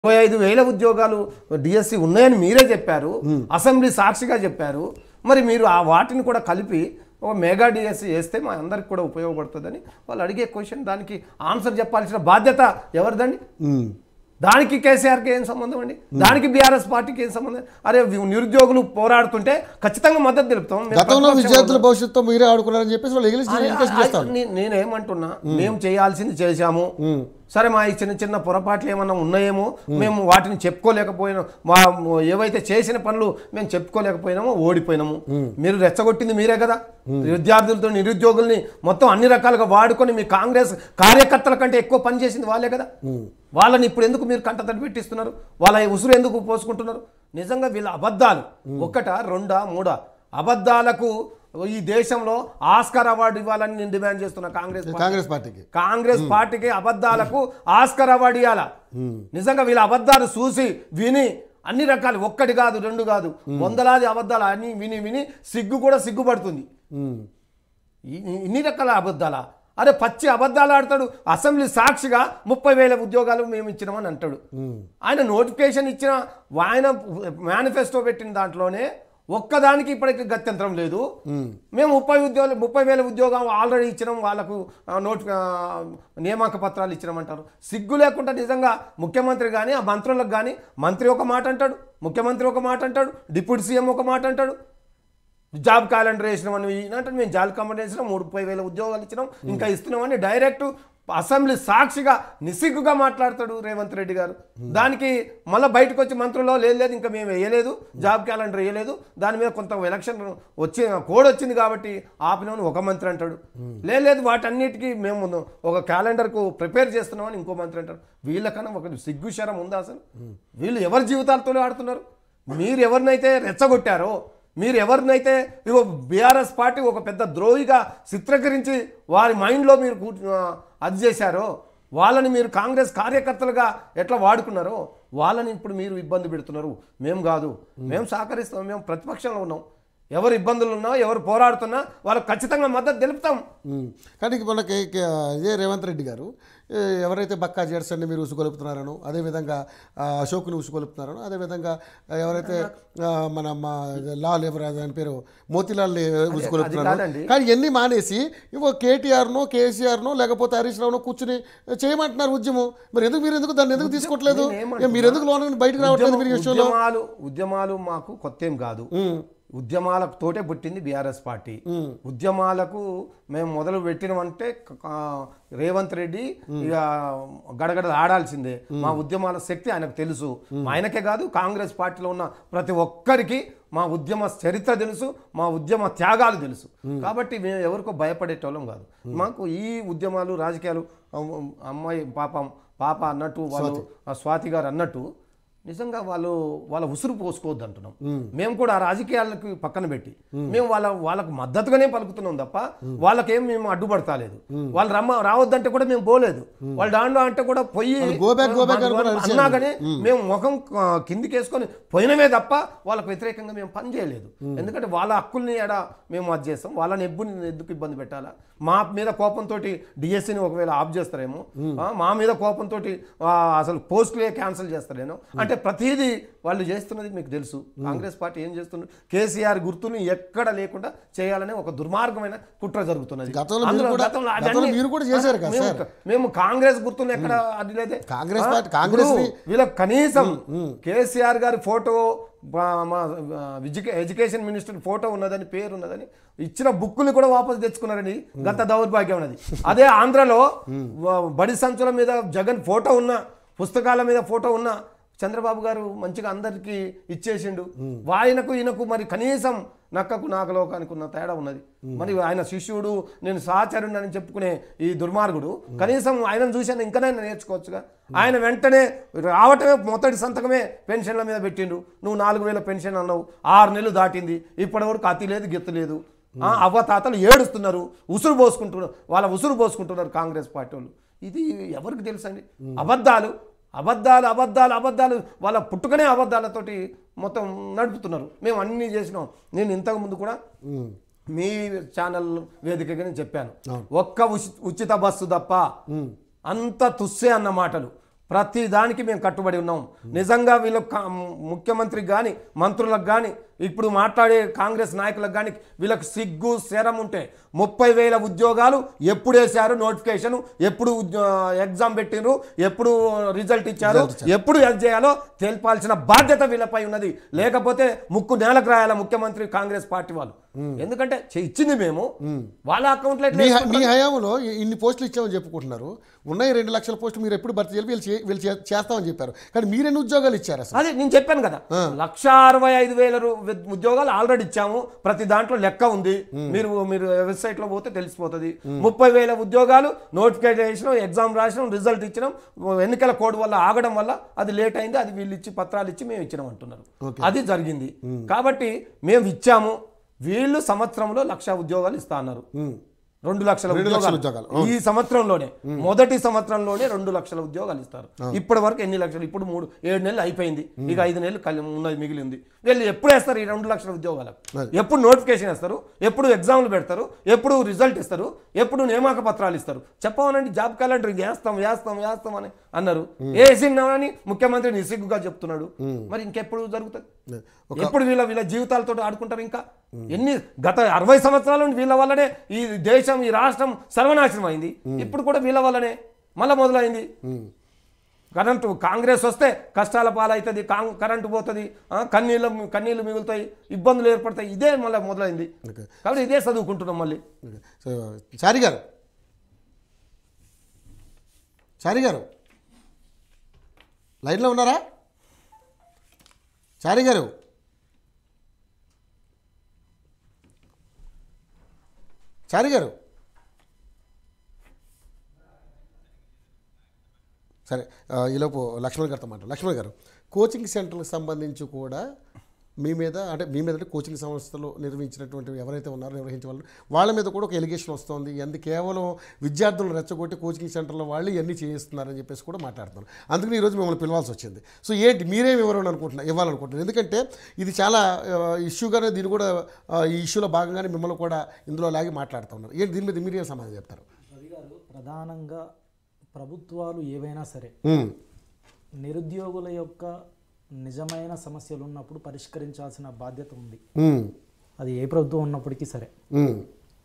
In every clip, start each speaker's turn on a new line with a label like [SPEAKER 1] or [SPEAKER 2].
[SPEAKER 1] ఇరవై ఐదు వేల ఉద్యోగాలు డిఎస్సి ఉన్నాయని మీరే చెప్పారు అసెంబ్లీ సాక్షిగా చెప్పారు మరి మీరు ఆ వాటిని కూడా కలిపి ఒక మెగా డిఎస్సి వేస్తే మా అందరికి కూడా ఉపయోగపడుతుందని వాళ్ళు అడిగే క్వశ్చన్ దానికి ఆన్సర్ చెప్పాల్సిన బాధ్యత ఎవరిదండి
[SPEAKER 2] ఉమ్.
[SPEAKER 1] దానికి కేసీఆర్కి ఏం సంబంధం అండి దానికి బీఆర్ఎస్ పార్టీకి ఏం సంబంధం అరే నిరుద్యోగులు పోరాడుతుంటే ఖచ్చితంగా మద్దతు తెలుపుతాం మేము
[SPEAKER 2] గతంలో
[SPEAKER 1] ప్రతిపక్షంలో
[SPEAKER 2] విద్యార్థుల భవిష్యత్తు మీరే ఆడుకున్నారని చెప్పేసి వాళ్ళు ఇంగ్లీష్
[SPEAKER 1] అరే,
[SPEAKER 2] ఇంగ్లీష్
[SPEAKER 1] ఆ-
[SPEAKER 2] చేస్తారు
[SPEAKER 1] నే- నేనేమంటున్నా మేము చేయాల్సింది చేశాము సరే మా ఈ చిన్న చిన్న పొరపాట్లు ఏమన్నా ఉన్నాయేమో మేము వాటిని చెప్పుకోలేకపోయినా మా ఏవైతే చేసిన పనులు మేము చెప్పుకోలేకపోయినామో ఓడిపోయినాము మీరు రెచ్చగొట్టింది మీరే కదా విద్యార్థులతో నిరుద్యోగుల్ని మొత్తం అన్ని రకాలుగా వాడుకొని మీ కాంగ్రెస్ కార్యకర్తల కంటే ఎక్కువ పని చేసింది వాళ్ళే కదా వాళ్ళని ఇప్పుడు ఎందుకు మీరు కంటతడి పెట్టిస్తున్నారు వాళ్ళ ఉసురు ఎందుకు పోసుకుంటున్నారు నిజంగా వీళ్ళ అబద్ధాలు ఒక్కట రెండా మూడా అబద్ధాలకు ఈ దేశంలో ఆస్కార్ అవార్డు ఇవ్వాలని నేను డిమాండ్ చేస్తున్నా కాంగ్రెస్ పార్టీ.
[SPEAKER 2] కాంగ్రెస్ పార్టీకి
[SPEAKER 1] కాంగ్రెస్ పార్టీకి అబద్ధాలకు ఆస్కార్ అవార్డు ఇవ్వాలా నిజంగా వీళ్ళ అబద్ధాలు చూసి విని అన్ని రకాలు ఒక్కటి కాదు రెండు కాదు వందలాది అబద్ధాలు అన్ని విని విని సిగ్గు కూడా సిగ్గుపడుతుంది
[SPEAKER 2] ఉమ్.
[SPEAKER 1] ఇ- ఇన్ని రకాల అబద్ధాలా అరే పచ్చి అబద్ధాలు ఆడతాడు అసెంబ్లీ సాక్షిగా ముప్పై వేల ఉద్యోగాలు మేము ఇచ్చినామని అంటాడు ఆయన నోటిఫికేషన్ ఇచ్చిన ఆయన మేనిఫెస్టో పెట్టిన దాంట్లోనే ఒక్కదానికి ఇప్పటికి గత్యంతరం లేదు మేము ముప్పై ఉద్యోగాలు ముప్పై వేల ఉద్యోగం ఆల్రెడీ ఇచ్చినాం వాళ్ళకు ఆ, నోటి ఆ, నియామక పత్రాలు ఇచ్చినామంటారు సిగ్గు లేకుండా నిజంగా ముఖ్యమంత్రి కానీ ఆ మంత్రులకు కానీ మంత్రి ఒక మాట అంటాడు ముఖ్యమంత్రి ఒక మాట అంటాడు డిప్యూటీ సీఎం ఒక మాట అంటాడు జాబ్ క్యాలెండర్ వేసినామని అంటే మేము జాబ్ క్యాలెండర్ వేసినాం ముప్పై వేల ఉద్యోగాలు ఇచ్చినాం ఇంకా ఇస్తున్నామని డైరెక్ట్ అసెంబ్లీ సాక్షిగా నిసిగ్గుగా మాట్లాడతాడు రేవంత్ రెడ్డి గారు దానికి మళ్ళీ బయటకు వచ్చి మంత్రుల్లో లేదు లేదు ఇంకా మేము వేయలేదు జాబ్ క్యాలెండర్ వేయలేదు దాని మీద కొంత ఎలక్షన్ వచ్చి కోడ్ వచ్చింది కాబట్టి ఆపినామని ఒక మంత్రి అంటాడు లేదు లేదు వాటన్నిటికీ మేము ఒక క్యాలెండర్కు ప్రిపేర్ చేస్తున్నామని ఇంకో మంత్రి అంటాడు వీళ్ళకన్నా ఒక సిగ్గు శరం ఉందా అసలు వీళ్ళు ఎవరి జీవితాలతో ఆడుతున్నారు మీరు ఎవరినైతే రెచ్చగొట్టారో మీరు ఎవరినైతే ఇగో బీఆర్ఎస్ పార్టీ ఒక పెద్ద ద్రోహిగా చిత్రీకరించి వారి మైండ్లో మీరు కూర్చు- ఆ, అది చేశారో వాళ్ళని మీరు కాంగ్రెస్ కార్యకర్తలుగా ఎట్లా వాడుకున్నారో వాళ్ళని ఇప్పుడు మీరు ఇబ్బంది పెడుతున్నారు మేము కాదు మేము సహకరిస్తాం మేము ప్రతిపక్షంలో ఉన్నాం ఎవరు ఇబ్బందులు ఉన్నా ఎవరు పోరాడుతున్నా వాళ్ళకి ఖచ్చితంగా మద్దతు తెలుపుతాం
[SPEAKER 2] ఉమ్. కానీ మనకి కే- ఇదే రేవంత్ రెడ్డి గారు ఏ, ఎవరైతే బక్కా జెర్సన్ని మీరు ఉసుగొలుపుతున్నారనో అదేవిధంగా ఆ, అశోక్ని ఉసుగొలుపుతున్నారనో అదేవిధంగా ఆ, ఎవరైతే ఆ, మన మా లాల్ ఎవరు దాని పేరు మోతిలాల్ ఉసుగొలుపుతున్నారు
[SPEAKER 1] కాదండి.
[SPEAKER 2] కానీ ఎన్ని మానేసి ఇవో కేటీఆర్నో కేసీఆర్నో లేకపోతే హరీష్ రావునో కూర్చుని చేయమంటున్నారు ఉద్యమం మరి ఎందుకు మీరు ఎందుకు దాన్ని ఎందుకు తీసుకోవట్లేదు
[SPEAKER 1] నేనేమంటున్నా?
[SPEAKER 2] ఏ, మీరు ఎందుకు లోన బయటకు రావట్లేదు మీరు ఈ
[SPEAKER 1] ఉద్యమ-
[SPEAKER 2] విషయంలో
[SPEAKER 1] ఉద్యమాలు ఉద్యమాలు మాకు కొత్త ఏం కాదు ఉద్యమాలకు తోటే పుట్టింది బీఆర్ఎస్ పార్టీ ఉద్యమాలకు మేము మొదలు పెట్టినమంటే క- రేవంత్ రెడ్డి ఇక గడగడ ఆడాల్సిందే మా ఉద్యమాల శక్తి ఆయనకు తెలుసు ఆయనకే కాదు కాంగ్రెస్ పార్టీలో ఉన్న ప్రతి ఒక్కరికి మా ఉద్యమ చరిత్ర తెలుసు మా ఉద్యమ త్యాగాలు తెలుసు కాబట్టి మేము ఎవరికో భయపడేటోళ్ళం కాదు మాకు ఈ ఉద్యమాలు రాజకీయాలు అమ్- అమ్మాయి పాపం పాప అన్నట్టు వాళ్ళు ఆ స్వాతి గారు అన్నట్టు నిజంగా వాళ్ళు వాళ్ళ ఉసురు పోసుకోవద్దు అంటున్నాం మేము కూడా ఆ రాజకీయాలకు పక్కన పెట్టి మేము వాళ్ళ వాళ్ళకు మద్దతుగానే పలుకుతున్నాం తప్ప వాళ్ళకేం మేము అడ్డుపడతాలేదు వాళ్ళు రమ్మ రావద్దంటే కూడా మేము పోలేదు వాళ్ళు దాంట్లో అంటే కూడా పోయి
[SPEAKER 2] go back, go back అని కూడా అరిచారు.
[SPEAKER 1] అన్నా కానీ మేము ముఖం ఆ, కిందికి వేసుకొని పోయినమే తప్ప వాళ్ళకు వ్యతిరేకంగా మేము పని చేయలేదు ఎందుకంటే వాళ్ళ హక్కుల్ని ఎడ మేము అది చేస్తాం వాళ్ళని ఎబ్బుని ఎందుకు ఇబ్బంది పెట్టాలా మా మీద కోపంతో డిఎస్సిని ఒకవేళ ఆఫ్ చేస్తారేమో ఆ, మా మీద కోపంతో అసలు పోస్టులే క్యాన్సిల్ చేస్తారేమో అంటే ప్రతిదీ వాళ్ళు చేస్తున్నది మీకు తెలుసు కాంగ్రెస్ పార్టీ ఏం చేస్తున్నారు కేసీఆర్ గుర్తుని ఎక్కడ లేకుండా చేయాలనే ఒక దుర్మార్గమైన కుట్ర జరుగుతున్నది
[SPEAKER 2] గతంలో మీరు
[SPEAKER 1] అందులో
[SPEAKER 2] కూడా-
[SPEAKER 1] గతంలో
[SPEAKER 2] గతంలో
[SPEAKER 1] అవన్నీ-
[SPEAKER 2] మీరు కూడా చేశారు కదా
[SPEAKER 1] మేము-
[SPEAKER 2] సార్?
[SPEAKER 1] మేము కాంగ్రెస్ గుర్తులు ఎక్కడ అది లేదే
[SPEAKER 2] కాంగ్రెస్
[SPEAKER 1] ఆ?
[SPEAKER 2] పార్టీ- కాంగ్రెస్
[SPEAKER 1] ఇప్పుడు వీళ్ళకి కనీసం కేసీఆర్ గారి ఫోటో బా- మా ఎడ్యుకే ఎడ్యుకేషన్ మినిస్టర్ ఫోటో ఉన్నదని పేరు ఉన్నదని ఇచ్చిన బుక్కులు కూడా వాపసు తెచ్చుకున్నారని గత దౌర్భాగ్యం ఉన్నది అదే ఆంధ్రలో వ- బడి సంచుల మీద జగన్ ఫోటో ఉన్న పుస్తకాల మీద ఫోటో ఉన్న చంద్రబాబు గారు మంచిగా అందరికీ ఇచ్చేసిండు ఆయనకు ఈయనకు మరి కనీసం నక్కకు నాకలోకానికి ఉన్న తేడా ఉన్నది మరి ఆయన శిష్యుడు నేను సహచరుడు అని చెప్పుకునే ఈ దుర్మార్గుడు కనీసం ఆయనను చూసాను ఇంకనైనా నేర్చుకోవచ్చుగా ఆయన వెంటనే రావటమే మొదటి సంతకమే పెన్షన్ల మీద పెట్టిండు నువ్వు నాలుగు వేల పెన్షన్ అన్నావు ఆరు నెలలు దాటింది ఇప్పటి వరకు అతి లేదు గెత్తు లేదు ఆ, అవ్వ తాతలు ఏడుస్తున్నారు ఉసురు పోసుకుంటున్నారు వాళ్ళ ఉసురు పోసుకుంటున్నారు కాంగ్రెస్ పార్టీ వాళ్ళు ఇది ఎవరికి తెలుసండి అబద్ధాలు అబద్ధాలు అబద్ధాలు అబద్ధాలు వాళ్ళ పుట్టుకనే అబద్ధాలతోటి మొత్తం నడుపుతున్నారు మేము అన్నీ చేసినాం నేను ఇంతకు ముందు కూడా మీ ఛానల్ వేదికగా నేను చెప్పాను ఒక్క ఉచి- ఉచిత బస్సు తప్ప అంత తుస్సే అన్న మాటలు ప్రతి దానికి మేము కట్టుబడి ఉన్నాం నిజంగా వీళ్ళ ముఖ్యమంత్రికి కానీ మంత్రులకు కానీ ఇప్పుడు మాట్లాడే కాంగ్రెస్ నాయకులకు కానీ వీళ్ళకి సిగ్గు శరం ఉంటే ముప్పై వేల ఉద్యోగాలు ఎప్పుడు వేశారు నోటిఫికేషన్ ఎప్పుడు ఉద్యో- ఎగ్జామ్ పెట్టిండ్రు ఎప్పుడు రిజల్ట్ ఇచ్చారు ఎప్పుడు అది చేయాలో తెలిపాల్సిన బాధ్యత వీళ్ళపై ఉన్నది లేకపోతే ముక్కు నేలకు రాయాల ముఖ్యమంత్రి కాంగ్రెస్ పార్టీ వాళ్ళు ఎందుకంటే చే- ఇచ్చింది మేము వాళ్ళ అకౌంట్లో ఎట్లా
[SPEAKER 2] మీ హ-
[SPEAKER 1] వేసుకుంటారు?
[SPEAKER 2] మీ హయాంలో ఇ- ఇన్ని పోస్టులు ఇచ్చామని చెప్పుకుంటున్నారు ఉన్నాయి రెండు లక్షల పోస్టులు మీరు ఎప్పుడు భర్తీ చేయాలి వీళ్ళు చే- వీళ్ళు చే- చేస్తామని చెప్పారు కానీ మీరెన్ని ఉద్యోగాలు ఇచ్చారు అసలు
[SPEAKER 1] అదే నేను చెప్పాను కదా లక్ష అరవై ఐదు వేల రు- వి- ఉద్యోగాలు ఆల్రెడీ ఇచ్చాము ప్రతి దాంట్లో లెక్క ఉంది మీరు మీరు వెబ్సైట్ లో పోతే తెలిసిపోతుంది ముప్పై వేల ఉద్యోగాలు నోటిఫికేషన్ ఎగ్జామ్ రాసినాం రిజల్ట్ ఇచ్చినాం ఎన్నికల కోడ్ వల్ల ఆగడం వల్ల అది లేట్ అయింది అది వీళ్ళు ఇచ్చి పత్రాలు ఇచ్చి మేము ఇచ్చినాం అంటున్నారు అది జరిగింది కాబట్టి మేము ఇచ్చాము వీళ్ళు సంవత్సరంలో లక్ష ఉద్యోగాలు ఇస్తా అన్నారు రెండు లక్షల
[SPEAKER 2] రెండు లక్షల
[SPEAKER 1] ఉద్యోగాలు
[SPEAKER 2] ఉద్యోగాలు.
[SPEAKER 1] ఈ సంవత్సరంలోనే మొదటి సంవత్సరంలోనే రెండు లక్షల ఉద్యోగాలు ఇస్తారు ఇప్పటి వరకు ఎన్ని లక్షలు ఇప్పుడు మూడు ఏడు నెలలు అయిపోయింది ఇక ఐదు నెలలు కలి ఉన్నది మిగిలింది వీళ్ళు ఎప్పుడు వేస్తారు ఈ రెండు లక్షల ఉద్యోగాలకు
[SPEAKER 2] అది.
[SPEAKER 1] ఎప్పుడు నోటిఫికేషన్ వేస్తారు ఎప్పుడు ఎగ్జామ్లు పెడతారు ఎప్పుడు రిజల్ట్ ఇస్తారు ఎప్పుడు నియామక పత్రాలు ఇస్తారు చెప్పమనండి జాబ్ క్యాలెండర్ వేస్తాం వేస్తాం వేస్తాం అని అన్నారు వేసినామని ముఖ్యమంత్రి నిసిగ్గుగా చెప్తున్నాడు మరి ఇంకెప్పుడు జరుగుతుంది ఎప్పుడు వీళ్ళ వీళ్ళ జీవితాలతో ఆడుకుంటారు ఇంకా ఎన్ని గత అరవై సంవత్సరాల నుండి వీళ్ళ వల్లనే ఈ దేశం ఈ రాష్ట్రం సర్వనాశనం అయింది ఇప్పుడు కూడా వీళ్ళ వల్లనే మళ్ళా మొదలైంది కరెంటు కాంగ్రెస్ వస్తే కష్టాల పాలవుతుంది కాం కరెంటు పోతుంది ఆ, కన్నీళ్ళు కన్నీళ్ళు మిగులుతాయి ఇబ్బందులు ఏర్పడతాయి ఇదే మళ్ళీ మొదలైంది
[SPEAKER 2] ఓకే.
[SPEAKER 1] కాబట్టి ఇదే చదువుకుంటున్నాం మళ్ళీ
[SPEAKER 2] సో చారి గారు చారి గారు లైన్లో ఉన్నారా చారి గారు చారి గారు సరే ఆ, ఈలోపు లక్ష్మణ్ గారితో మాట లక్ష్మణ్ గారు కోచింగ్ సెంటర్లకు సంబంధించి కూడా మీ మీద అంటే మీ మీద అంటే కోచింగ్ సంస్థలు నిర్వహించినటువంటి ఎవరైతే ఉన్నారో నిర్వహించే వాళ్ళు వాళ్ళ మీద కూడా ఒక ఎలిగేషన్ వస్తుంది ఎందు కేవలం విద్యార్థులను రెచ్చగొట్టి కోచింగ్ సెంటర్లో వాళ్ళు ఇవన్నీ చేయిస్తున్నారని చెప్పేసి కూడా మాట్లాడుతున్నారు అందుకని ఈరోజు మిమ్మల్ని పిలవాల్సి వచ్చింది సో ఏంటి మీరేం వివరణ అనుకుంటున్నారు ఇవ్వాలనుకుంటున్నారు ఎందుకంటే ఇది చాలా ఇష్యూగానే దీన్ని కూడా ఆ, ఈ ఇష్యూలో భాగంగానే మిమ్మల్ని కూడా ఇందులో లాగి మాట్లాడుతూ ఉన్నారు ఏంటి దీని మీద మీరేం సమాధానం చెప్తారు
[SPEAKER 3] రవి గారు ప్రధానంగా ప్రభుత్వాలు ఏవైనా సరే
[SPEAKER 2] ఉమ్,
[SPEAKER 3] నిరుద్యోగుల యొక్క నిజమైన సమస్యలు ఉన్నప్పుడు పరిష్కరించాల్సిన బాధ్యత ఉంది
[SPEAKER 2] ఉమ్,
[SPEAKER 3] అది ఏ ప్రభుత్వం ఉన్నప్పటికీ సరే
[SPEAKER 2] ఉమ్,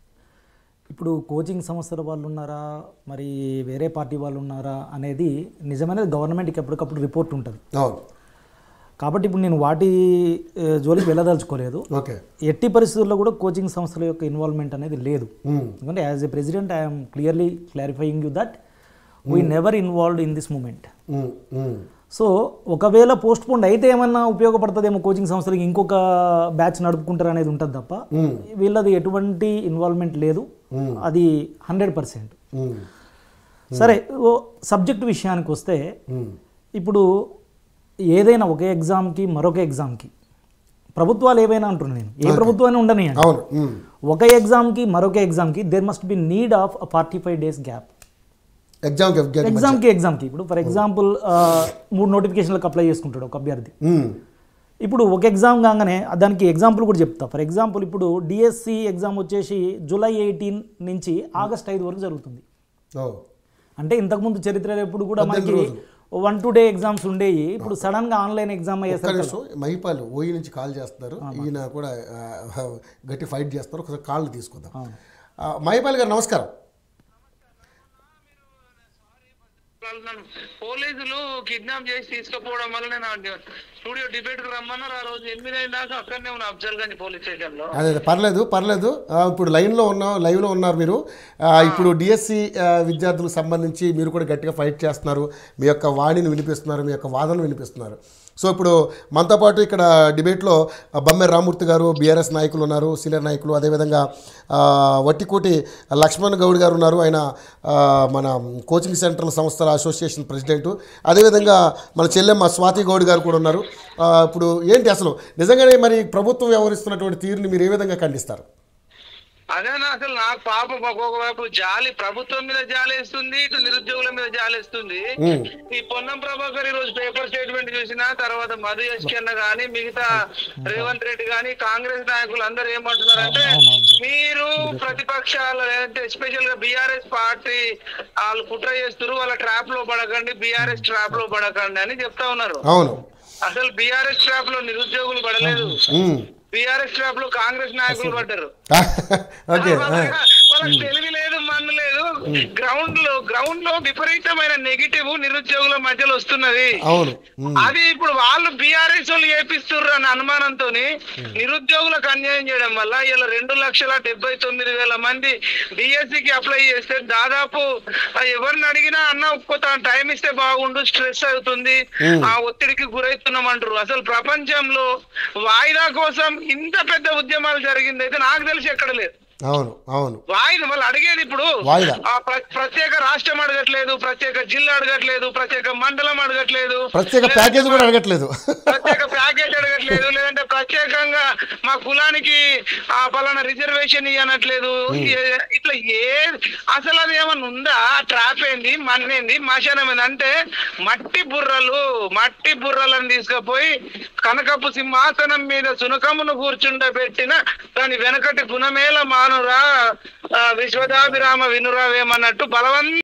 [SPEAKER 3] ఇప్పుడు కోచింగ్ సంస్థల వాళ్ళు ఉన్నారా మరి వేరే పార్టీ వాళ్ళు ఉన్నారా అనేది నిజమైన గవర్నమెంట్కి ఎప్పటికప్పుడు రిపోర్ట్ ఉంటుంది
[SPEAKER 2] అవును
[SPEAKER 3] కాబట్టి ఇప్పుడు నేను వాటి ఏ, జోలికి వెళ్ళదలుచుకోలేదు
[SPEAKER 2] ఓకే
[SPEAKER 3] ఎట్టి పరిస్థితుల్లో కూడా కోచింగ్ సంస్థల యొక్క ఇన్వాల్వ్మెంట్ అనేది లేదు
[SPEAKER 2] ఉమ్,
[SPEAKER 3] ఎందుకంటే as a president I'm clearly clarifying you that we never involved in this moment
[SPEAKER 2] um, um,
[SPEAKER 3] so ఒకవేళ పోస్ట్ పోన్ అయితే ఏమన్నా ఉపయోగపడుతుందేమో కోచింగ్ సంస్థలకి ఇంకొక బ్యాచ్ నడుపుకుంటారు అనేది ఉంటుంది తప్ప వీళ్ళది ఎటువంటి ఇన్వాల్వ్మెంట్ లేదు అది హండ్రెడ్ పర్సెంట్
[SPEAKER 2] ఉమ్,
[SPEAKER 3] సరే ఓ సబ్జెక్ట్ విషయానికి వస్తే
[SPEAKER 2] ఉమ్,
[SPEAKER 3] ఇప్పుడు ఏదైనా ఒక ఎగ్జామ్కి మరొక ఎగ్జామ్కి ప్రభుత్వాలు ఏవైనా అంటున్నాను నేను ఏ ప్రభుత్వాన్ని ఉండనియండి
[SPEAKER 2] అవును ఉమ్,
[SPEAKER 3] ఒక ఎగ్జామ్కి మరొక ఎగ్జామ్కి there must be need of forty five days gap
[SPEAKER 2] ఎగ్జామ్కి ఎగ్జామ్
[SPEAKER 3] ఎగ్జామ్కి ఎగ్జామ్కి ఇప్పుడు ఫర్ ఎగ్జాంపుల్ మూడు నోటిఫికేషన్లకు అప్లై చేసుకుంటాడు ఒక అభ్యర్థి
[SPEAKER 2] ఉమ్,
[SPEAKER 3] ఇప్పుడు ఒక ఎగ్జామ్ కాగానే దానికి ఎగ్జాంపుల్ కూడా చెప్తా ఫర్ ఎగ్జాంపుల్ ఇప్పుడు డిఎస్సి ఎగ్జామ్ వచ్చేసి జూలై ఎయిటీన్ నుంచి ఆగస్ట్ ఐదు వరకు జరుగుతుంది
[SPEAKER 2] ఓ
[SPEAKER 3] అంటే ఇంతకుముందు చరిత్ర ఎప్పుడు కూడా మనకి
[SPEAKER 2] పద్దెనిమిది
[SPEAKER 3] వన్ టు డే ఎగ్జామ్స్ ఉండేవి ఇప్పుడు సడన్ గా ఆన్లైన్ ఎగ్జామ్
[SPEAKER 2] ఒక్క
[SPEAKER 3] అయ్యేసరికి
[SPEAKER 2] నిమిషం మహిపాల్ ఓయి నుంచి కాల్ చేస్తున్నారు ఈయన కూడా ఆ, గట్టి ఫైట్ చేస్తారు ఒకసారి కాళ్ళు తీసుకుందాం ఆ, మహిపాల్ గారు నమస్కారం
[SPEAKER 4] వాళ్ళు నన్ను పోలీసులు కిడ్నాప్ చేసి తీసుకుపోవడం వల్ల నేను ఆ స్టూడియో డిబేట్ రమ్మన్నారు ఆ రోజు ఎనిమిది అయిన దాకా అక్కడనే ఉన్నా అఫ్జల్ గంజ్ పోలీస్ స్టేషన్ లో
[SPEAKER 2] అదే అదే పర్లేదు పర్లేదు ఆ, ఇప్పుడు లైన్లో ఉన్నాం లైవ్లో ఉన్నారు మీరు ఆ, ఇప్పుడు డిఎస్సి విద్యార్థులకు సంబంధించి మీరు కూడా గట్టిగా ఫైట్ చేస్తున్నారు మీ యొక్క వాణిని వినిపిస్తున్నారు మీ యొక్క వాదనలు వినిపిస్తున్నారు సో ఇప్పుడు మనతో పాటు ఇక్కడ డిబేట్లో ఆ, బమ్మె రామూర్తి గారు బీఆర్ఎస్ నాయకులు ఉన్నారు సీనియర్ నాయకులు అదేవిధంగా ఆ, వట్టికోటి లక్ష్మణ్ గౌడ్ గారు ఉన్నారు ఆయన ఆ, మన కోచింగ్ సెంటర్ల సంస్థల అసోసియేషన్ ప్రెసిడెంట్ అదేవిధంగా మన చెల్లెమ్మ స్వాతి గౌడ్ గారు కూడా ఉన్నారు ఆ, ఇప్పుడు ఏంటి అసలు నిజంగానే మరి ప్రభుత్వం వ్యవహరిస్తున్నటువంటి తీరుని మీరు ఏ విధంగా ఖండిస్తారు
[SPEAKER 4] అదేనా అసలు నాకు పాపం ఒకవైపు జాలి ప్రభుత్వం మీద జాలేస్తుంది ఇటు నిరుద్యోగుల మీద జాలేస్తుంది ఈ పొన్నం ప్రభాకర్ ఈ రోజు పేపర్ స్టేట్మెంట్ చూసిన తర్వాత మధు యశ్కన్న గాని మిగతా రేవంత్ రెడ్డి గాని కాంగ్రెస్ నాయకులు అందరూ ఏమంటున్నారంటే మీరు ప్రతిపక్షాలు లేదంటే ఎస్పెషల్ గా బీఆర్ఎస్ పార్టీ వాళ్ళు కుట్ర చేస్తున్నారు వాళ్ళ ట్రాప్ లో పడకండి బీఆర్ఎస్ ట్రాప్ లో పడకండి అని చెప్తా ఉన్నారు
[SPEAKER 2] అవును
[SPEAKER 4] అసలు బీఆర్ఎస్ ట్రాప్ లో నిరుద్యోగులు పడలేదు
[SPEAKER 2] ఉమ్.
[SPEAKER 4] బీఆర్ఎస్ ట్రాప్ లో కాంగ్రెస్ నాయకులు పడ్డారు
[SPEAKER 2] ఓకే ఆ.
[SPEAKER 4] వాళ్ళకి తెలివి లేదు మన్ను లేదు గ్రౌండ్ లో గ్రౌండ్ లో విపరీతమైన నెగిటివ్ నిరుద్యోగుల మధ్యలో వస్తున్నది
[SPEAKER 2] అవును ఉమ్.
[SPEAKER 4] అది ఇప్పుడు వాళ్ళు బీఆర్ఎస్ వాళ్ళు ఏపిస్తుర్రు అన్న అనుమానంతో నిరుద్యోగులకు అన్యాయం చేయడం వల్ల ఇలా రెండు లక్షల డెబ్బై తొమ్మిది వేల మంది డిఎస్సి కి అప్లై చేస్తే దాదాపు ఆ ఎవరిని అడిగినా అన్న కొంత టైం ఇస్తే బాగుండు స్ట్రెస్ అవుతుంది ఆ ఒత్తిడికి గురవుతున్నాం అంటారు అసలు ప్రపంచంలో వాయిదా కోసం ఇంత పెద్ద ఉద్యమాలు జరిగింది అయితే నాకు తెలిసి ఎక్కడ లేదు
[SPEAKER 2] అవును అవును
[SPEAKER 4] వాయిదా వాళ్ళు అడిగేది ఇప్పుడు
[SPEAKER 2] వాయిదా.
[SPEAKER 4] ఆ ప్ర- ప్రత్యేక రాష్ట్రం అడగట్లేదు ప్రత్యేక జిల్లా అడగట్లేదు ప్రత్యేక మండలం అడగట్లేదు
[SPEAKER 2] ప్రత్యేక ప్యాకేజ్ కూడా అడగట్లేదు
[SPEAKER 4] ప్రత్యేక ప్యాకేజ్ అడగట్లేదు లేదంటే ప్రత్యేకంగా మా కులానికి ఆ పలానా రిజర్వేషన్ ఇవ్వనట్లేదు ఏ- ఇట్లా ఏ అసలు అది ఏమన్నా ఉందా ట్రాప్ ఏంది మన్నేంది మశానం ఏంది అంటే మట్టి బుర్రలు మట్టి బుర్రలను తీసుకుపోయి కనకపు సింహాసనం మీద సునకమును కూర్చుండబెట్టిన దాని వెనకటి గుణమేల మానురా ఆ, విశ్వదాభిరామ వినురావేమన్నట్టు బలవంత